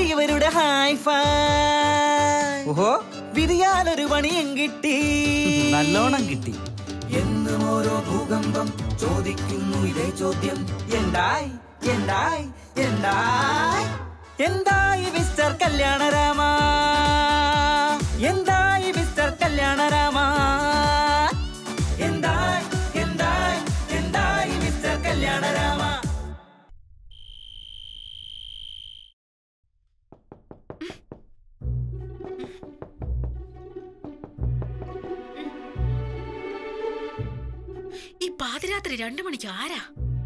ഇവരുടെ hi phi ഓഹോ വിധിയാലൊരു പണിയും കിട്ടി നല്ലോണം കിട്ടി എന്നും ഓരോ ഭൂകമ്പം ചോദിക്കുന്നു ഇതേ ചോദ്യം എന്തായി എന്തായി എന്തായി എന്തായി മിസ്റ്റർ കല്യാണരാമ എന്തായി മിസ്റ്റർ കല്യാണരാമ എന്തായി എന്തായി എന്തായി മിസ്റ്റർ കല്യാണരാമ ഈ പാതിരാത്രി രണ്ടു മണിക്ക് ആരാ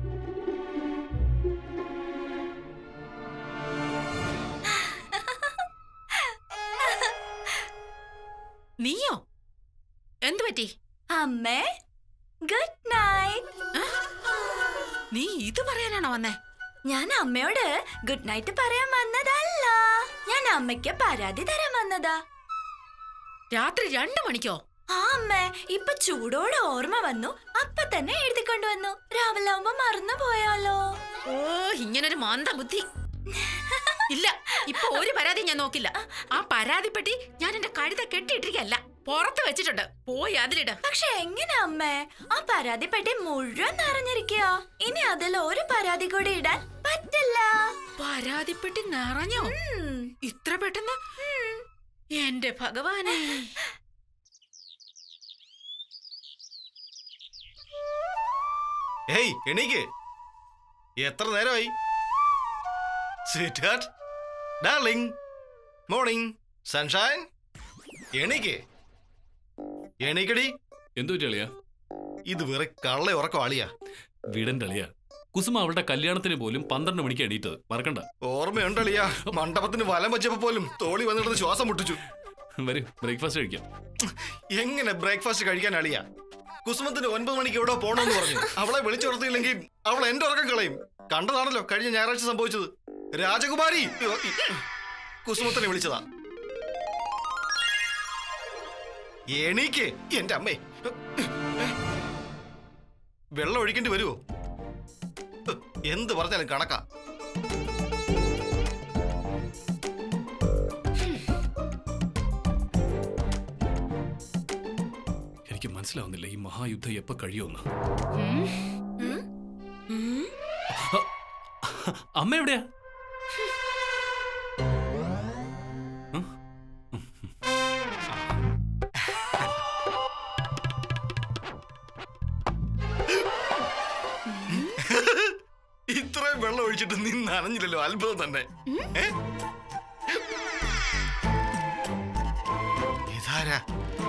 നീയോ എന്തു പറ്റി അമ്മേ ഗുഡ് നൈറ്റ് നീ ഇത് പറയാനാണോ വന്നേ ഞാൻ അമ്മയോട് ഗുഡ് നൈറ്റ് പറയാൻ വന്നതല്ല ഞാൻ അമ്മയ്ക്ക് പരാതി തരാൻ വന്നതാ രാത്രി രണ്ടു മണിക്കോ ആ അമ്മേ ഇപ്പൊ ചൂടോടെ ഓർമ്മ വന്നു അപ്പൊ തന്നെ എഴുതിക്കൊണ്ടു വന്നു രാവിലെ ആവുമ്പോ മറന്നു പോയാലോ ഓ ഇങ്ങനൊരു മന്ദ ബുദ്ധി ഇല്ല ഇപ്പൊ ഒരു പരാതി ഞാൻ നോക്കില്ല ആ പരാതിപ്പെട്ടി ഞാൻ എന്റെ കഴുത കെട്ടിയിട്ടിരിക്കല്ല പുറത്ത് വെച്ചിട്ടുണ്ട് പോയി അതിലിട് പക്ഷെ എങ്ങനെ അമ്മേ ആ പരാതി പെട്ടി മുഴുവൻ നിറഞ്ഞിരിക്കുക ഇനി അതിൽ ഒരു പരാതി കൂടി ഇടാൻ പറ്റില്ല പരാതിപ്പെട്ടി നിറഞ്ഞോ ഉം. ഇത്ര പെട്ടെന്ന് എന്റെ ഭഗവാനെ ഏയ് എണീക്ക് എത്ര നേരമായി സ്വീറ്റ് ഡാർലിംഗ് മോർണിംഗ് സൺഷൈൻ എണീക്ക് എണീക്കടി എന്തു പറ്റിയ ഇത് വെറെ കള്ള ഉറക്കം ആളിയാ വീടന്റെ അളിയ കുസുമ അവളുടെ കല്യാണത്തിന് പോലും പന്ത്രണ്ട് മണിക്ക് എണീറ്റത് മറക്കണ്ട ഓർമ്മയുണ്ട് അളിയാ മണ്ഡപത്തിന് വലം വെച്ചപ്പോ പോലും തോളി വന്നിട്ട് ശ്വാസം മുട്ടിച്ചു വരൂ ബ്രേക്ക്ഫാസ്റ്റ് കഴിക്കാം എങ്ങനെ ബ്രേക്ക്ഫാസ്റ്റ് കഴിക്കാൻ അളിയാ കുസുമത്തിന് ഒൻപത് മണിക്ക് എവിടെ പോകണമെന്ന് പറഞ്ഞു അവളെ വിളിച്ചുണർത്തിയില്ലെങ്കിൽ അവൾ എന്റെ ഉറക്കം കളയും കണ്ടതാണല്ലോ കഴിഞ്ഞ ഞായറാഴ്ച സംഭവിച്ചത് രാജകുമാരി കുസുമത്തിനെ വിളിച്ചതാ എണീക്ക് എന്റെ അമ്മേ വെള്ളം ഒഴിക്കേണ്ടി വരുമോ എന്ത് പറഞ്ഞാലും കണക്കാ എനിക്ക് മനസ്സിലാവുന്നില്ല ഈ മഹായുദ്ധം എപ്പോ കഴിയുമെന്ന് അമ്മ എവിടെയാ ഇത്രയും വെള്ളം ഒഴിച്ചിട്ട് നീ നനഞ്ഞില്ലല്ലോ അത്ഭുതം തന്നെ ഏ? ഇതാരാ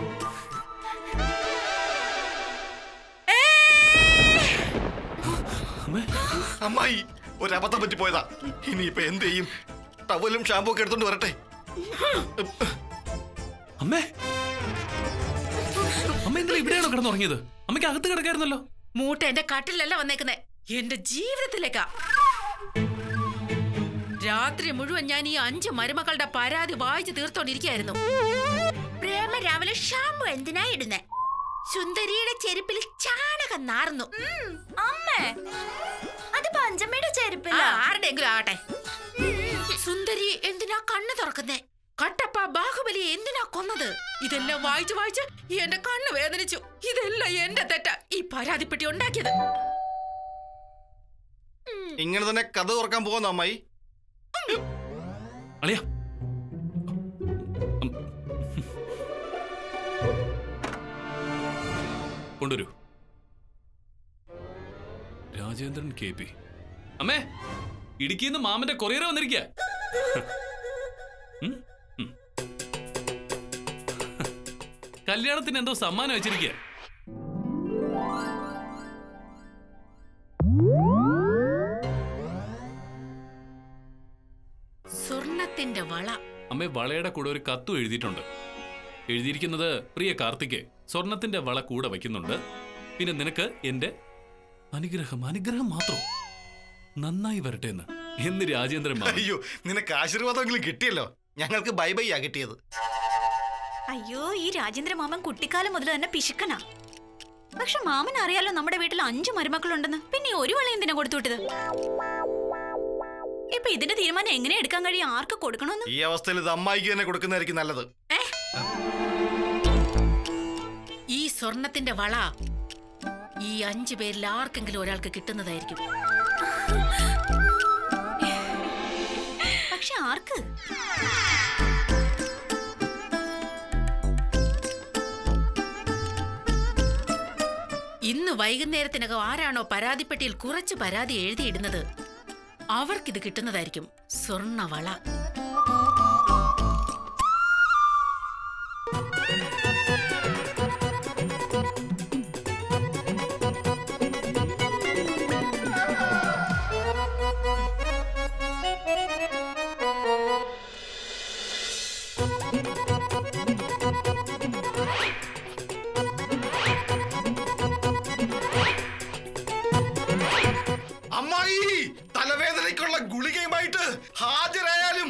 അമ്മേ അമ്മായി ഒരബദ്ധം പറ്റി പോയതാ ഇനിയിപ്പൊ എന്ത് ചെയ്യും ടവലും ഷാമ്പൂ ഒക്കെ എടുത്തോണ്ട് വരട്ടെ അമ്മേ അമ്മ എന്തിനാ ഇവിടെയാണോ കിടന്നുറങ്ങിയത് അമ്മയ്ക്ക് അകത്ത് കിടക്കായിരുന്നല്ലോ മൂട്ട എന്റെ കട്ടിലല്ല വന്നേക്കുന്നേ എന്റെ ജീവിതത്തിലേക്കാ രാത്രി മുഴുവൻ ഞാൻ ഈ അഞ്ച് മരുമക്കളുടെ പരാതി വായിച്ചു തീർത്തോണ്ടിരിക്കായിരുന്നു പ്രേമ രാവിലെ ഷാമ്പു എന്തിനാ ഇടുന്നേ സുന്ദരിയുടെ ചെരുപ്പിൽ ചാണകം നാർന്നു ഉം, അമ്മേ അത് പഞ്ചമ്മയുടെ ആ, ചെരുപ്പില്ല ആരുടെയെങ്കിലും ആകട്ടെ സുന്ദരി എന്തിനാ കണ്ണ് തുറക്കുന്നേ കട്ടപ്പ ബാഹുബലി എന്തിനാ കൊന്നത് ഇതെല്ലാം വായിച്ചു വായിച്ച് എന്റെ കണ്ണ് വേദനിച്ചു ഇതെല്ലാം എന്റെ തെറ്റ ഈ പരാതിപ്പെട്ടി ഉണ്ടാക്കിയത് ഇങ്ങനെ തന്നെ കഥ തുറക്കാൻ പോകുന്ന അമ്മായി അളിയ കൊണ്ടുവരൂ രാജേന്ദ്രൻ കെ പി അമ്മേ ഇടുക്കിന്ന് മാമന്റെ കൊറിയർ വന്നിരിക്കുക കല്യാണത്തിന് എന്തോ സമ്മാനം വെച്ചിരിക്കുക സ്വർണത്തിന്റെ വള അമ്മേ വളയുടെ കൂടെ ഒരു കത്തും എഴുതിയിട്ടുണ്ട് എഴുതിയിരിക്കുന്നത് പ്രിയ കാർത്തിക് സ്വർണത്തിന്റെ വള കൂടെ വയ്ക്കുന്നുണ്ട് പിന്നെ നിനക്ക് എന്റെ അനുഗ്രഹം അനുഗ്രഹം മാത്രം നന്നായി വരട്ടെ എന്ന് എന്ന് രാജേന്ദ്രൻ മാമൻ അയ്യോ നിനക്ക് ആശീർവാദമെങ്കിലും കിട്ടിയല്ലോ ഞങ്ങൾക്ക് ബൈ ബൈ ആ കിട്ടിയത് അയ്യോ ഈ രാജേന്ദ്ര മാമൻ കുട്ടിക്കാലം മുതൽ തന്നെ പിശുക്കനാ പക്ഷെ മാമൻ അറിയാലോ നമ്മുടെ വീട്ടിൽ അഞ്ചു മരുമക്കളുണ്ടെന്ന് പിന്നെ ഈ ഒരു വള എന്തിനാ കൊടുത്തു വിട്ടത് ഇപ്പൊ ഇതിന്റെ തീരുമാനം എങ്ങനെ എടുക്കാൻ കഴിയും ആർക്ക് കൊടുക്കണമെന്ന് ഈ അവസ്ഥയിൽ ഇത് അമ്മായിക്ക് തന്നെ കൊടുക്കുന്നതായിരിക്കും നല്ലത് ഈ സ്വർണത്തിന്റെ വള ഈ അഞ്ചു പേരിൽ ആർക്കെങ്കിലും ഒരാൾക്ക് കിട്ടുന്നതായിരിക്കും പക്ഷെ ആർക്ക് ഇന്ന് വൈകുന്നേരത്തിനകം ആരാണോ പരാതിപ്പെട്ടിയിൽ കുറച്ച് പരാതി എഴുതിയിടുന്നത് അവർക്കിത് കിട്ടുന്നതായിരിക്കും സ്വർണവള അമ്മായി തലവേദനയ്ക്കുള്ള ഗുളികയുമായിട്ട് ഹാജരായാലും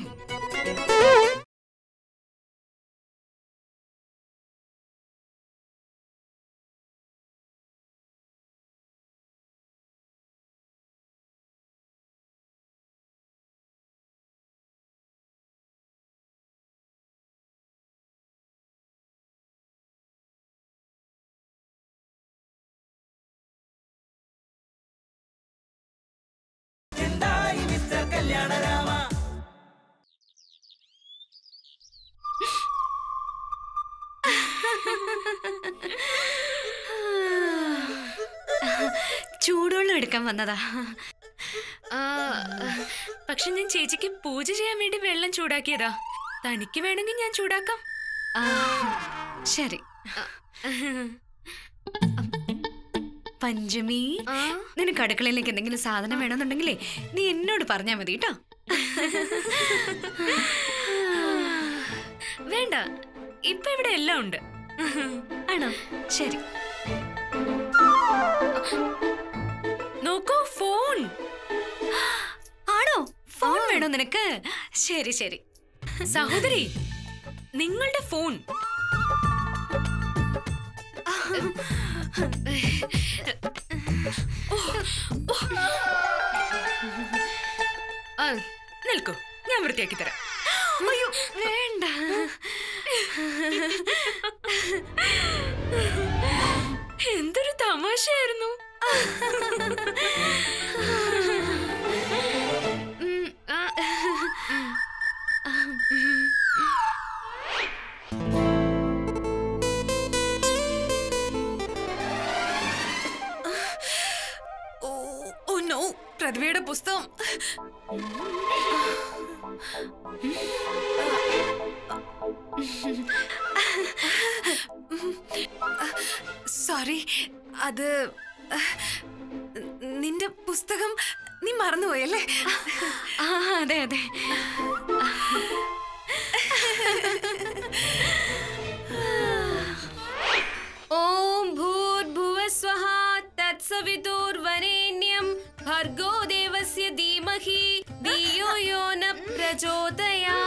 എന്തായി മിസ്റ്റർ കല്യാണരാമ ചൂടുവെള്ളം എടുക്കാൻ വന്നതാ ആ, പക്ഷെ ഞാൻ ചേച്ചിക്ക് പൂജ ചെയ്യാൻ വേണ്ടി വെള്ളം ചൂടാക്കിയതാ തനിക്ക് വേണമെങ്കിൽ ഞാൻ ചൂടാക്കാം ആ, ശരി പഞ്ചമി നിനക്ക് അടുക്കളയിലേക്ക് എന്തെങ്കിലും സാധനം വേണമെന്നുണ്ടെങ്കിലേ നീ എന്നോട് പറഞ്ഞാ മതി കേട്ടോ വേണ്ട ഇപ്പൊ ഇവിടെ എല്ലാം ഉണ്ട് ആണോ ശരി നോക്കൂ ഫോൺ ആണോ ഫോൺ വേണോ നിനക്ക് ശരി ശരി സഹോദരി നിങ്ങളുടെ ഫോൺ ആ, നിൽക്കൂ ഞാൻ വൃത്തിയാക്കി തരാം അയ്യോ വേണ്ട എന്തൊരു തമാശയായിരുന്നു ഉം, ആ, ഓ ഓ നോ പ്രതിഭയുടെ പുസ്തകം സോറി അത് നിന്റെ പുസ്തകം നീ മറന്നുപോയല്ലേ ആ അതെ അതെ ഓം ഭൂർഭുവസ്വഃ തത്സവിതുർവരേണ്യം ഭർഗോ ദേവസ്യ ധീമഹി ധിയോ യോ ന പ്രചോദയാ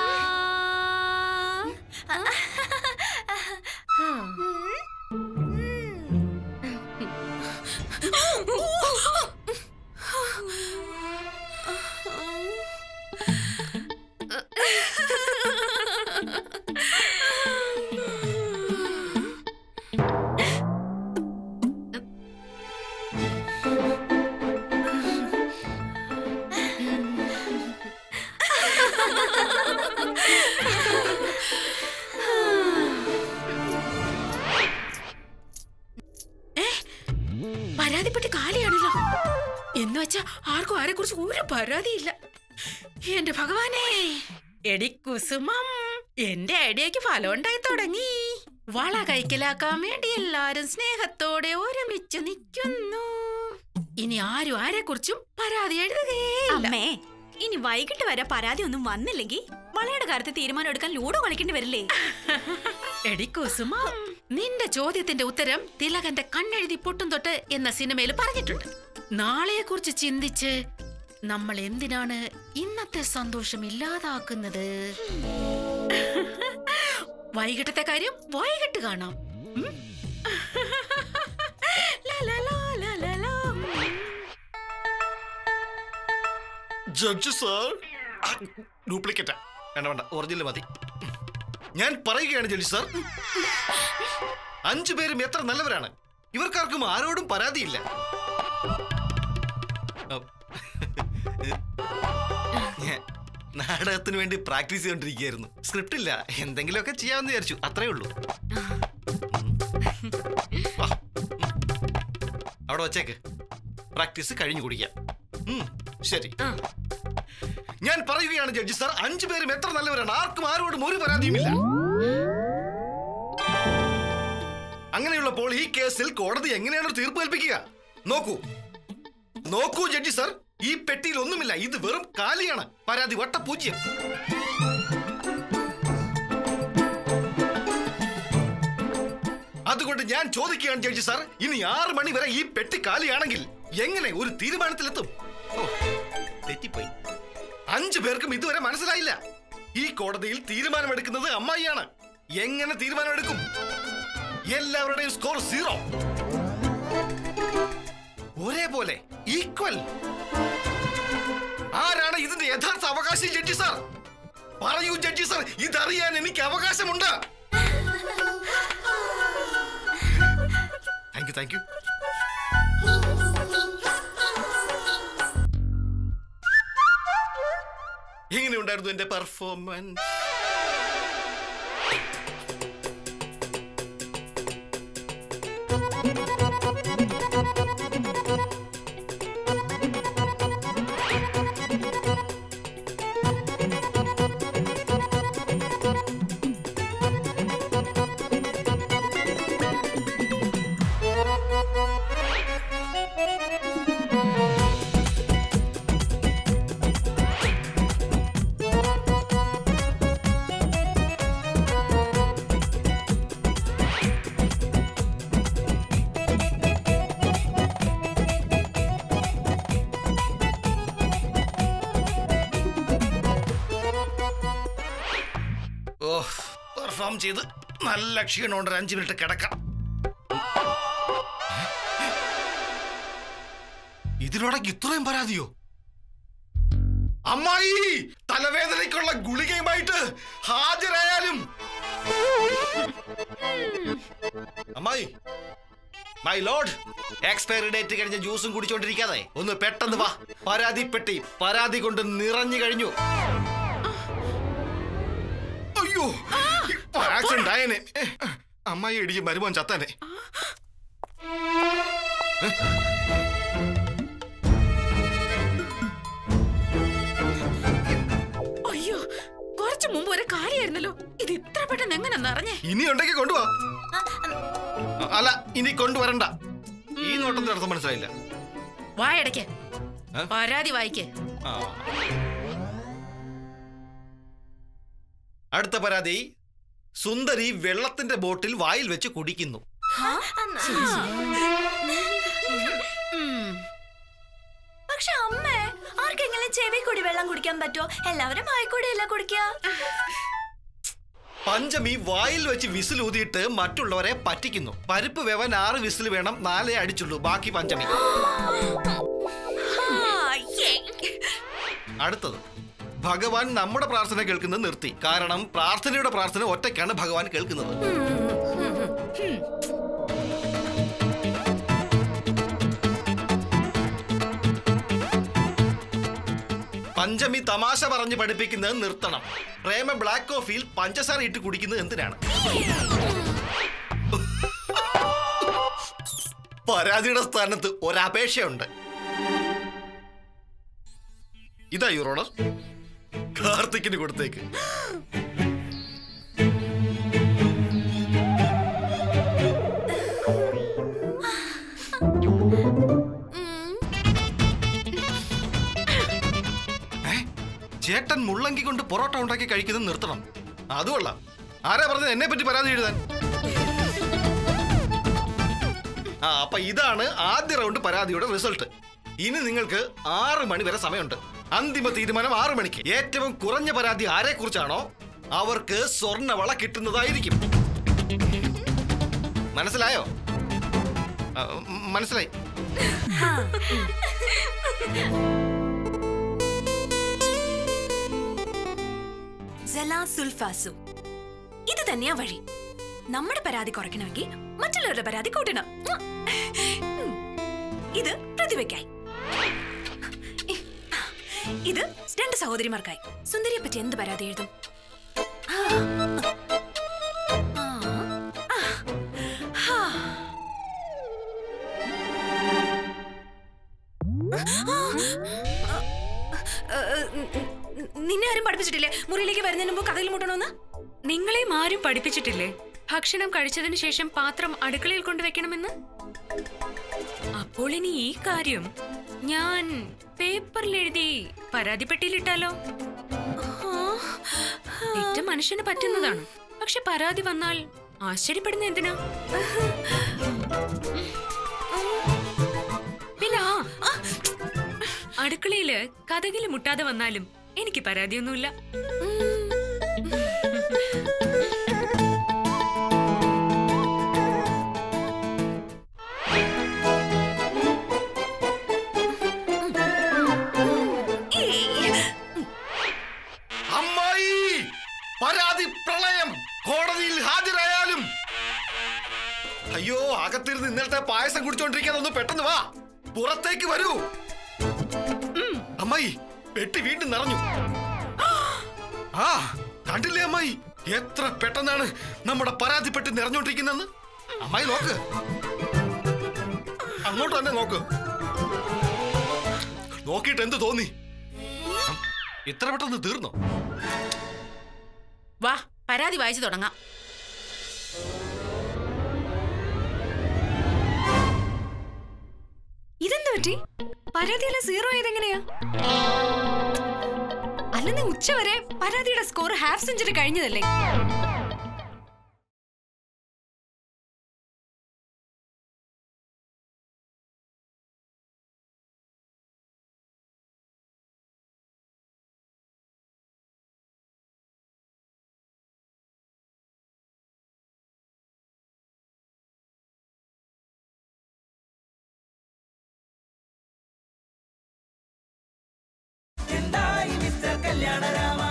പരാതിപ്പെട്ടി കാലിയാണല്ലോ എന്ന് വെച്ചാ ആർക്കും ആരെ കുറിച്ച് ഒരു പരാതിയില്ല എന്റെ ഭഗവാനെ എടി കുസുമം എന്റെ ഐഡിയക്ക് ഫലം ഉണ്ടായി തുടങ്ങി വള കൈക്കലാക്കാൻ വേണ്ടി എല്ലാരും സ്നേഹത്തോടെ ഒരുമിച്ച് നിൽക്കുന്നു ഇനി ആരും ആരെ കുറിച്ചും പരാതി എഴുതുകയില്ല അമ്മേ ഇനി വൈകിട്ട് വരെ പരാതി ഒന്നും വന്നില്ലെങ്കിൽ വളയുടെ കാര്യത്തിൽ തീരുമാനം എടുക്കാൻ ലൂഡോ കളിക്കേണ്ടി വരില്ലേ എടി കുസുമം നിന്റെ ചോദ്യത്തിന്റെ ഉത്തരം തിലകന്റെ കണ്ണെഴുതി പൊട്ടും തൊട്ട് എന്ന സിനിമയിൽ പറഞ്ഞിട്ടുണ്ട് നാളെയെ കുറിച്ച് ചിന്തിച്ച് നമ്മൾ എന്തിനാണ് ഇന്നത്തെ സന്തോഷം ഇല്ലാതാക്കുന്നത് വൈകിട്ടത്തെ കാര്യം വൈകിട്ട് കാണാം ഉം? ലാ, ലാ, ലാ, ലാ, ലാ, ലാ. ജഡ്ജ് സാർ ഡ്യൂപ്ലിക്കേറ്റാ വേണ്ട വേണ്ട ഒറിജിനൽ മതി ഞാൻ പറയുകയാണ് ജഡ്ജി സാർ അഞ്ചു പേരും എത്ര നല്ലവരാണ് ഇവർക്കാർക്കും ആരോടും പരാതിയില്ല അഹ്. ഞാൻ നാടകത്തിന് വേണ്ടി പ്രാക്ടീസ് ചെയ്തോണ്ടിരിക്കുകയായിരുന്നു സ്ക്രിപ്റ്റ് ഇല്ല എന്തെങ്കിലുമൊക്കെ ചെയ്യാമെന്ന് വിചാരിച്ചു അത്രേ ഉള്ളൂ വാ. അവിടെ വച്ചേക്ക് പ്രാക്ടീസ് കഴിഞ്ഞു കുടിക്കാം ഉം, ശരി ഞാൻ പറയുകയാണ് ജഡ്ജി സാർ അഞ്ചു പേരും എത്ര നല്ലവരാണ് ആർക്കും ആരോടും ഒരു പരാതിയുമില്ല അങ്ങനെയുള്ളപ്പോൾ ഈ കേസിൽ കോടതി എങ്ങനെയാണ് ഒരു തീർപ്പ് കൽപ്പിക്കുക നോക്കൂ നോക്കൂ ജഡ്ജി സാർ ഈ പെട്ടിയിൽ ഒന്നുമില്ല ഇത് വെറും കാലിയാണ് പരാതി വട്ടപൂജ്യം അതുകൊണ്ട് ഞാൻ ചോദിക്കുകയാണ് ജഡ്ജി സാർ ഇനി ആറ് മണി വരെ ഈ പെട്ടി കാലിയാണെങ്കിൽ എങ്ങനെ ഒരു തീരുമാനത്തിലെത്തും ഓ, തെറ്റിപ്പോയി അഞ്ചു പേർക്കും ഇതുവരെ മനസ്സിലായില്ല ഈ കോടതിയിൽ തീരുമാനമെടുക്കുന്നത് അമ്മായിയാണ് എങ്ങനെ തീരുമാനമെടുക്കും എല്ലാവരുടെയും സ്കോർ സീറോ ഒരേപോലെ ഈക്വൽ ആരാണ് ഇതിന്റെ യഥാർത്ഥ അവകാശി ജഡ്ജി സാർ പറയൂ ജഡ്ജി സാർ ഇതറിയാൻ എനിക്ക് അവകാശമുണ്ട് താങ്ക് യു താങ്ക് യു എങ്ങനെയുണ്ടായിരുന്നു എന്റെ പെർഫോമൻസ് ഓ പെർഫോം ചെയ്ത് നല്ല ക്ഷീണമുണ്ട് ഒരു അഞ്ച് മിനിറ്റ് കിടക്കാം ഇതിനോടൊക്കെ ഇത്രയും പരാതിയോ അമ്മായി തലവേദനയ്ക്കുള്ള ഗുളികയുമായിട്ട് ഹാജരായാലും അമ്മായി മൈ ലോഡ് എക്സ്പയറി ഡേറ്റ് കഴിഞ്ഞ ജ്യൂസും കുടിച്ചോണ്ടിരിക്കാതെ ഒന്ന് പെട്ടെന്ന് വാ പരാതി പെട്ടി പരാതി കൊണ്ട് നിറഞ്ഞു കഴിഞ്ഞു അയ്യോ ആക്സിഡന്റ് ആയനെ അമ്മായി ഇടിച്ച് മരുമോൻ ചത്താനെ അയ്യോ കുറച്ചു മുമ്പ് ഒരു കാര്യമായിരുന്നല്ലോ ഇത് ഇത്ര പെട്ടെന്ന് എങ്ങനെ നിറഞ്ഞേ ഇനി ഉണ്ടെങ്കിൽ കൊണ്ടുവാ അല്ല ഇനി കൊണ്ടുവരണ്ട ഈ നോട്ടത്തിന്റെ അർത്ഥം മനസ്സിലായില്ല വായടയ്ക്ക് ഏ? പരാതി വായിക്ക് ആ. അടുത്ത പരാതി സുന്ദരി വെള്ളത്തിന്റെ ബോട്ടിൽ വായിൽ വെച്ച് കുടിക്കുന്നു ഉം. പക്ഷെ അമ്മേ ആർക്കെങ്കിലും ചെവി കൂടി വെള്ളം കുടിക്കാൻ പറ്റുമോ എല്ലാവരും വായിക്കൂടിയല്ല കുടിക്കുക പഞ്ചമി വായിൽ വെച്ച് വിസിൽ ഊതിയിട്ട് മറ്റുള്ളവരെ പറ്റിക്കുന്നു പരിപ്പ് വേവാൻ ആറ് വിസിൽ വേണം നാലേ അടിച്ചുള്ളൂ ബാക്കി പഞ്ചമി അടുത്തത് ഭഗവാൻ നമ്മുടെ പ്രാർത്ഥന കേൾക്കുന്നത് നിർത്തി കാരണം പ്രാർത്ഥനയുടെ പ്രാർത്ഥന ഒറ്റയ്ക്കാണ് ഭഗവാൻ കേൾക്കുന്നത് പഞ്ചമി തമാശ പറഞ്ഞ് പഠിപ്പിക്കുന്നത് നിർത്തണം പ്രേമ ബ്ലാക്ക് കോഫിയിൽ പഞ്ചസാര ഇട്ട് കുടിക്കുന്നത് എന്തിനാണ് പരാതിയുടെ സ്ഥാനത്ത് ഒരപേക്ഷയുണ്ട് ഇതാ യുറോണർ കാർത്തിക്കിന് കൊടുത്തേക്ക് ഏ? ചേട്ടൻ മുള്ളങ്കി കൊണ്ട് പൊറോട്ട ഉണ്ടാക്കി കഴിക്കുന്നത് നിർത്തണം അതുകൊള്ള ആരാ പറഞ്ഞത് എന്നെ പറ്റി പരാതി എഴുതാൻ ആ അപ്പൊ ഇതാണ് ആദ്യ റൗണ്ട് പരാതിയുടെ റിസൾട്ട് ഇനി നിങ്ങൾക്ക് ആറ് മണി വരെ സമയമുണ്ട് അന്തിമ തീരുമാനം ആറ് മണിക്ക് ഏറ്റവും കുറഞ്ഞ പരാതി ആരെ കുറിച്ചാണോ അവർക്ക് സ്വർണ്ണവള കിട്ടുന്നതായിരിക്കും മനസ്സിലായോ ആ, ഉം, മനസ്സിലായി സെലാ സുൽഫാസു ഇത് തന്നെയാ വഴി നമ്മുടെ പരാതി കുറയ്ക്കണമെങ്കിൽ മറ്റുള്ളവരുടെ പരാതി കൂട്ടണം ഉം. ഇത് പ്രതിഭയ്ക്കായി ഇത് രണ്ട് സഹോദരിമാർക്കായി സുന്ദരിയെ പറ്റി എന്ത് പരാതി എഴുതും ആ. ആ. ആ. ഹാ. നിന്നെ ആരും പഠിപ്പിച്ചിട്ടില്ലേ മുറിയിലേക്ക് വരുന്നതിന് മുമ്പ് കഥയിൽ മുട്ടണമെന്ന് നിങ്ങളെയും ആരും പഠിപ്പിച്ചിട്ടില്ലേ ഭക്ഷണം കഴിച്ചതിന് ശേഷം പാത്രം അടുക്കളയിൽ കൊണ്ടുവെക്കണമെന്ന് അപ്പോൾ ഇനി ഈ കാര്യം ഞാൻ പേപ്പറിൽ എഴുതി പരാതിപ്പെട്ടിയിലിട്ടാലോ തെറ്റ് മനുഷ്യന് പറ്റുന്നതാണ് പക്ഷെ പരാതി വന്നാൽ ആശ്ചര്യപ്പെടുന്ന എന്തിനാ പിന്നെ ആ അടുക്കളയില് കഥകില് മുട്ടാതെ വന്നാലും എനിക്ക് പരാതിയൊന്നുമില്ല അമ്മായി പരാതി പ്രളയം കോടതിയിൽ ഹാജരായാലും അയ്യോ അകത്തിരുന്ന് ഇന്നലത്തെ പായസം കുടിച്ചോണ്ടിരിക്കാൻ ഒന്ന് പെട്ടെന്ന് വാ പുറത്തേക്ക് വരൂ അമ്മായി പെട്ടി വീണ്ടും നിറഞ്ഞു ആ കണ്ടില്ലേ അമ്മായി എത്ര പെട്ടെന്നാണ് നമ്മുടെ പരാതി പെട്ടി നിറഞ്ഞോണ്ടിരിക്കുന്നെന്ന് അമ്മായി നോക്ക് അങ്ങോട്ട് തന്നെ നോക്ക് നോക്കിയിട്ട് എന്ത് തോന്നി ഇത്ര പെട്ടെന്ന് തീർന്നോ വാ പരാതി വായിച്ചു തുടങ്ങാം ഇതെന്ത് പറ്റി പരാതിയിലെ സീറോ ആയതെങ്ങനെയാ അല്ലെന്ന് ഉച്ചവരെ പരാതിയുടെ സ്കോർ ഹാഫ് സെഞ്ചുറി കഴിഞ്ഞതല്ലേ എന്തായി മിസ്റ്റർ കല്യാണരാമ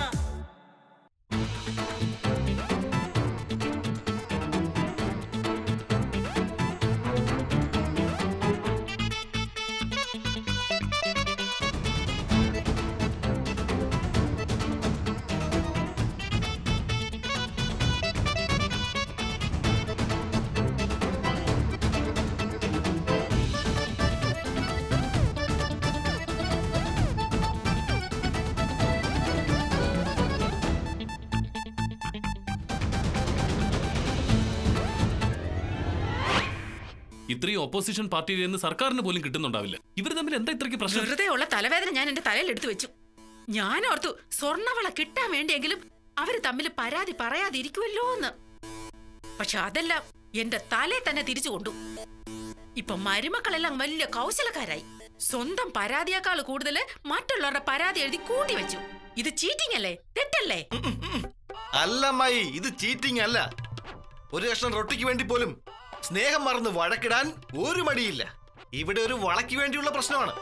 ഇത്രയും ഓപ്പോസിഷൻ പാർട്ടിയിൽ നിന്ന് സർക്കാരിന് പോലും കിട്ടുന്നുണ്ടാവില്ല ഇവർ തമ്മിൽ എന്താ ഇത്രയ്ക്ക് പ്രശ്നം വെറുതെ ഉള്ള തലവേദന ഞാൻ എന്റെ തലയിൽ എടുത്തു വെച്ചു ഞാൻ ഓർത്തു സ്വർണവള കിട്ടാൻ വേണ്ടിയെങ്കിലും അവര് തമ്മിൽ പരാതി പറയാതിരിക്കുമല്ലോ എന്ന് പക്ഷെ അതെല്ലാം എന്റെ തലയെ തന്നെ തിരിച്ചു കൊണ്ടു ഇപ്പൊ മരുമക്കളെല്ലാം വലിയ കൗശലക്കാരായി സ്വന്തം പരാതിയേക്കാൾ കൂടുതൽ മറ്റുള്ളവരുടെ പരാതി എഴുതി കൂട്ടി വെച്ചു ഇത് ചീറ്റിംഗ് അല്ലേ തെറ്റല്ലേ അല്ല അമ്മായി ഇത് ചീറ്റിംഗ് അല്ല ഒരു കഷ്ണം റൊട്ടിക്ക് വേണ്ടി പോലും സ്നേഹം മറന്ന് വഴക്കിടാൻ ഒരു മടിയില്ല ഇവിടെ ഒരു വളയ്ക്ക് വേണ്ടിയുള്ള പ്രശ്നമാണ്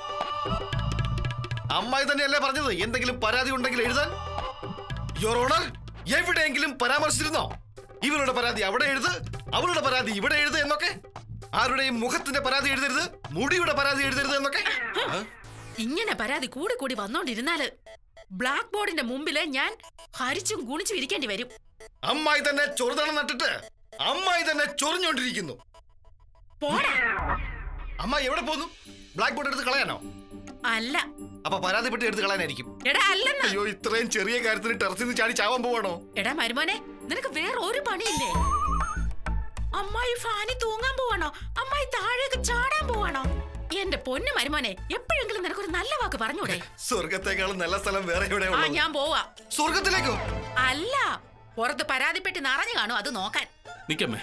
അമ്മായി തന്നെയല്ലേ പറഞ്ഞത് എന്തെങ്കിലും പരാതി ഉണ്ടെങ്കിൽ എഴുതാൻ യോർ ഓണർ എവിടെയെങ്കിലും പരാമർശിച്ചിരുന്നോ ഇവരുടെ പരാതി അവിടെ എഴുത് അവരുടെ പരാതി ഇവിടെ എഴുത് എന്നൊക്കെ ആരുടെയും മുഖത്തിന്റെ പരാതി എഴുതരുത് മുടിയുടെ പരാതി എഴുതരുത് എന്നൊക്കെ ആ? ഇങ്ങനെ പരാതി കൂടി കൂടി വന്നോണ്ടിരുന്നാല് ബ്ലാക്ക് ബോർഡിന്റെ മുമ്പില് ഞാൻ ഹരിച്ചും ഗുണിച്ചും ഇരിക്കേണ്ടി വരും അമ്മായി തന്നെ ചൊറുതണം നട്ടിട്ട് അമ്മായി തന്നെ ചൊറിഞ്ഞോണ്ടിരിക്കുന്നു പോടാ അമ്മായി എവിടെ പോന്നു ബ്ലാക്ക് ബോർഡ് എടുത്ത് കളയാനോ അല്ല അപ്പൊ പരാതിപ്പെട്ടി എടുത്ത് കളയാനായിരിക്കും എടാ അല്ലെന്ന് അയ്യോ ഇത്രയും ചെറിയ കാര്യത്തിന് ടെറസിൽ നിന്ന് ചാടി ചാവാൻ പോവാണോ എടാ മരുമോനെ നിനക്ക് വേറെ ഒരു പണിയില്ലേ അമ്മായി ഫാനി തൂങ്ങാൻ പോവാണോ അമ്മായി താഴേക്ക് ചാടാൻ പോവാണോ എന്റെ പൊന്നു മരുമോനെ എപ്പോഴെങ്കിലും നിനക്കൊരു നല്ല വാക്ക് പറഞ്ഞൂടെ സ്വർഗത്തെക്കാളും നല്ല സ്ഥലം വേറെ എവിടെ ആ ഉള്ളത് ഞാൻ പോവാ സ്വർഗത്തിലേക്കോ അല്ല പുറത്ത് പരാതിപ്പെട്ടി നിറഞ്ഞു കാണും അത് നോക്കാൻ നിക്കമ്മേ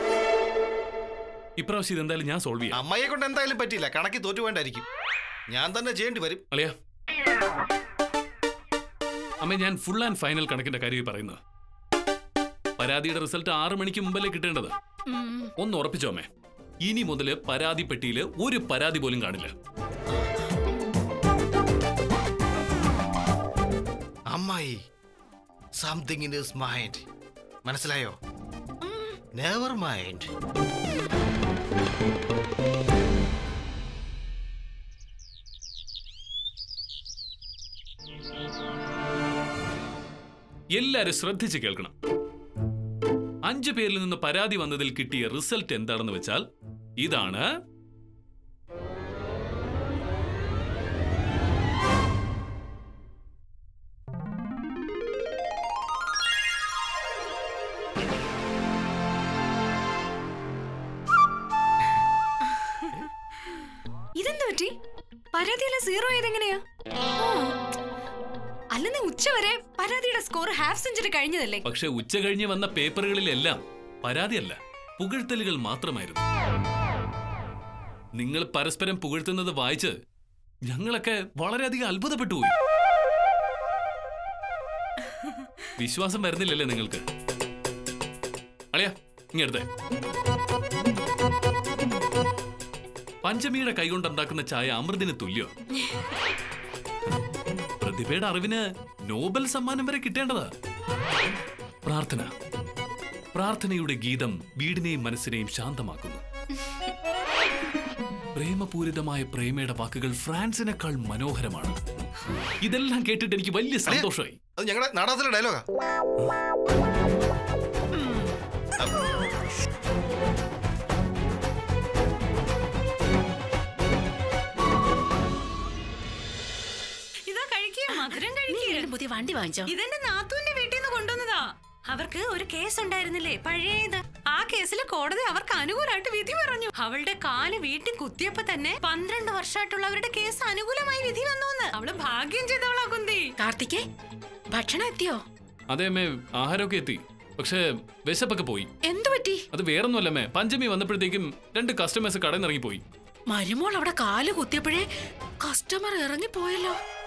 ഇപ്രാവശ്യം ഇതെന്തായാലും ഞാൻ സോൾവ് ചെയ്യാം അമ്മയെ കൊണ്ട് എന്തായാലും പറ്റില്ല കണക്കി തോറ്റു വേണ്ടായിരിക്കും ഞാൻ തന്നെ ചെയ്യേണ്ടി വരും അളിയ അമ്മ ഞാൻ ഫുൾ ആൻഡ് ഫൈനൽ കണക്കിന്റെ കാര്യം പറയുന്നത് പരാതിയുടെ റിസൾട്ട് ആറു മണിക്ക് മുമ്പല്ലേ കിട്ടേണ്ടത് ഉം. ഒന്ന് ഉറപ്പിച്ചോ അമ്മേ ഇനി മുതല് പരാതി പെട്ടിയിൽ ഒരു പരാതി പോലും കാണില്ല അമ്മായി സംതിങ് ഇൻ ഹിസ് മൈൻഡ് മനസ്സിലായോ നെവർ മൈൻഡ് എല്ലാരും ശ്രദ്ധിച്ച് കേൾക്കണം അഞ്ചു പേരിൽ നിന്ന് പരാതി വന്നതിൽ കിട്ടിയ റിസൾട്ട് എന്താണെന്ന് വെച്ചാൽ ഇതാണ് ഇതെന്ത് പറ്റി പരാതിയിലെ സീറോ ഏതെങ്ങനെയാ ഓ അല്ലെന്ന് ഉച്ചവരെ പരാതിയുടെ സ്കോർ ഹാഫ് സെഞ്ചുറി കഴിഞ്ഞതല്ലേ പക്ഷെ ഉച്ച കഴിഞ്ഞ് വന്ന പേപ്പറുകളിലെല്ലാം പരാതിയല്ല പുകഴ്ത്തലുകൾ മാത്രമായിരുന്നു നിങ്ങൾ പരസ്പരം പുകഴ്ത്തുന്നത് വായിച്ച് ഞങ്ങളൊക്കെ വളരെയധികം അത്ഭുതപ്പെട്ടു പോയി വിശ്വാസം വരുന്നില്ലല്ലേ നിങ്ങൾക്ക് അളിയ ഇങ്ങടുത്തെ പഞ്ചമിയുടെ കൈകൊണ്ടുണ്ടാക്കുന്ന ചായ അമൃതിന് തുല്യോ പ്രതിഭയുടെ അറിവിന് നോബൽ സമ്മാനം വരെ കിട്ടേണ്ടതാ പ്രാർത്ഥന പ്രാർത്ഥനയുടെ ഗീതം വീടിനെയും മനസ്സിനെയും ശാന്തമാക്കുന്നു പ്രേമപൂരിതമായ പ്രേമയുടെ വാക്കുകൾ ഫ്രാൻസിനേക്കാൾ മനോഹരമാണ് ഇതെല്ലാം കേട്ടിട്ട് എനിക്ക് വലിയ സന്തോഷമായി അത് ഞങ്ങളുടെ നാടകത്തിലെ ഡയലോഗാ ഇതാ കഴിക്കുക മധുരം നീ കഴിക്കുക വീണ്ടും പുതിയ വണ്ടി വാങ്ങിച്ചോ ഇതെന്റെ നാത്തൂന്റെ വീട്ടിൽ നിന്ന് കൊണ്ടുവന്നതാ അവർക്ക് ഒരു കേസ് ഉണ്ടായിരുന്നില്ലേ പഴയത് ആ കേസിൽ കോടതി അവർക്ക് അനുകൂലമായിട്ട് വിധി പറഞ്ഞു അവളുടെ കാല് വീട്ടിൽ കുത്തിയപ്പോ തന്നെ പന്ത്രണ്ട് വർഷമായിട്ടുള്ള അവരുടെ കേസ് അനുകൂലമായി വിധി വന്നു അവള് ഭാഗ്യം ചെയ്തവളാ കുന്തി കാർത്തികേ ഭക്ഷണം എത്തിയോ അതേ അമ്മേ ആഹാരമൊക്കെ എത്തി പക്ഷേ വിശപ്പൊക്കെ പോയി എന്തു പറ്റി അത് വേറൊന്നുമല്ലമ്മേ പഞ്ചമി വന്നപ്പോഴത്തേക്കും രണ്ട് കസ്റ്റമേഴ്സ് കടയിൽ നിന്ന് ഇറങ്ങിപ്പോയി മരുമോൾ അവിടെ കാല് കുത്തിയപ്പോഴേ കസ്റ്റമർ ഇറങ്ങിപ്പോയല്ലോ